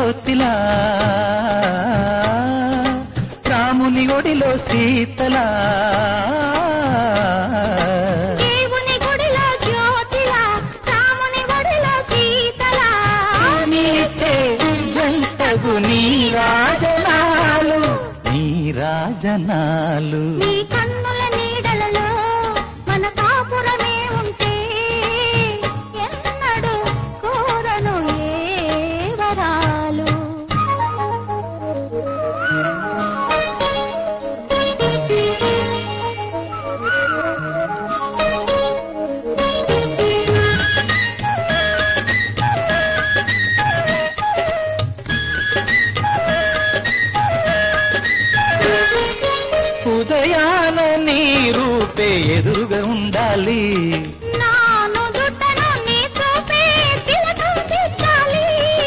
జ్యోతిలా రాముని ఒడిలో సీతలా దేవుని గుడిలో జ్యోతిలా రాముని గుడిలో సీతలా నీచే జంటగు నీ రాజనాలు నీ రాజనాలు నీ కన్నుల నీడలలో మన కాపురమే ఉంటే ఎన్నడు కోరను ఏ వరాలు ఉదయాన నీ రూపే ఎదురుగా ఉండాలి నాను దుట్టను నీ చూపే తిలకం దిద్దాలి.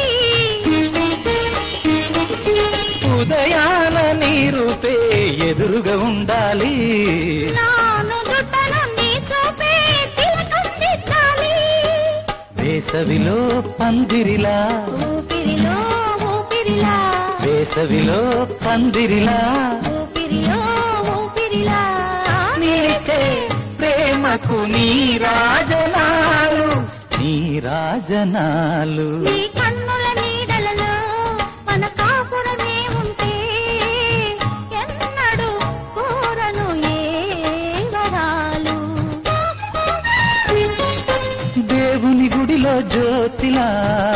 ఉదయాన నీ రూపే ఎదురుగా ఉండాలి నాను దుట్టను నీ చూపే తిలకం దిద్దాలి. వేసవిలో పందిరిలా ఊపిరిలో ఊపిరిలా వేసవిలో పందిరిలా ఊపిరిలో ఊపిరిలా నిలిచే ప్రేమకు నీ రాజనాలు నీ రాజనాలు నీ కన్నుల నీడలలో మన కాపురమే ఉంటే ఎన్నడు కోరను ఏ వరాలు దేవుని గుడిలో జ్యోతిలా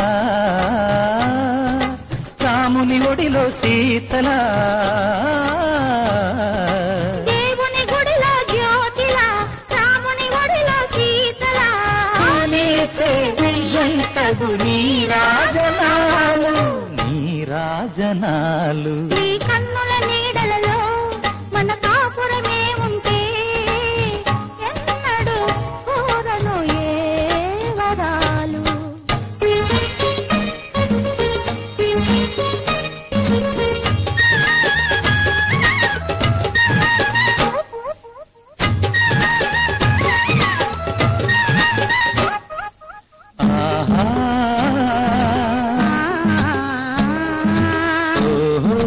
రాముని ఒడిలో సీతలా దేవుని గుడిలో జ్యోతిలా రాముని ఒడిలో సీతలా నీకే జంటగు నీ రాజనాలు నీ రాజనాలు నీ కన్నుల నీడలలో మన కాపురమే ఉంటే ఎన్నడు కోరను ఏ వరాలు ఆహా ఓహో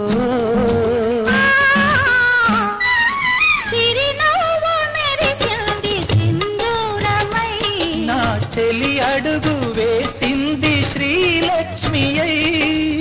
సిరినవ్వు మెరిసింది సింధూరమై నా చెలి అడుగు వేసింది శ్రీలక్ష్మి అయి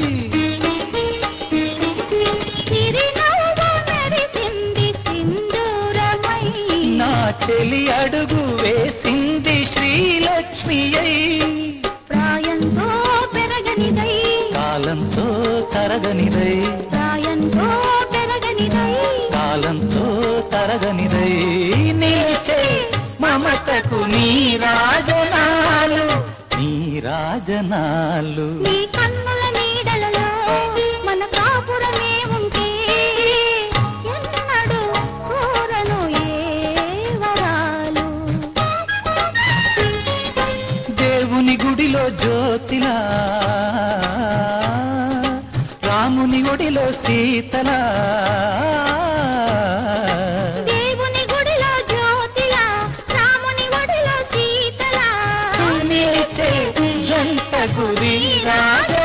సిరినవ్వు మెరిసింది సింధూరమై నా చెలి అడుగు వేసింది శ్రీలక్ష్మి అయి ప్రాయంతో పెరగనిదై కాలంతో తరగనిదై ప్రాయంతో పెరగనిదై కాలంతో తరగనిదై నీచే మమతకు నీ రాజనాలు నీ రాజనాలు నీ కన్నుల నీడలలో మన కాపురమే ఉంటే ఎన్నడు కోరను ఏ వరాలు దేవుని గుడిలో జ్యోతిలా రాముని ఒడిలో సీతలా దేవుని గుడిలో జ్యోతిలా రాముని ఒడిలో సీతలా నీచే జంట గురి రాజ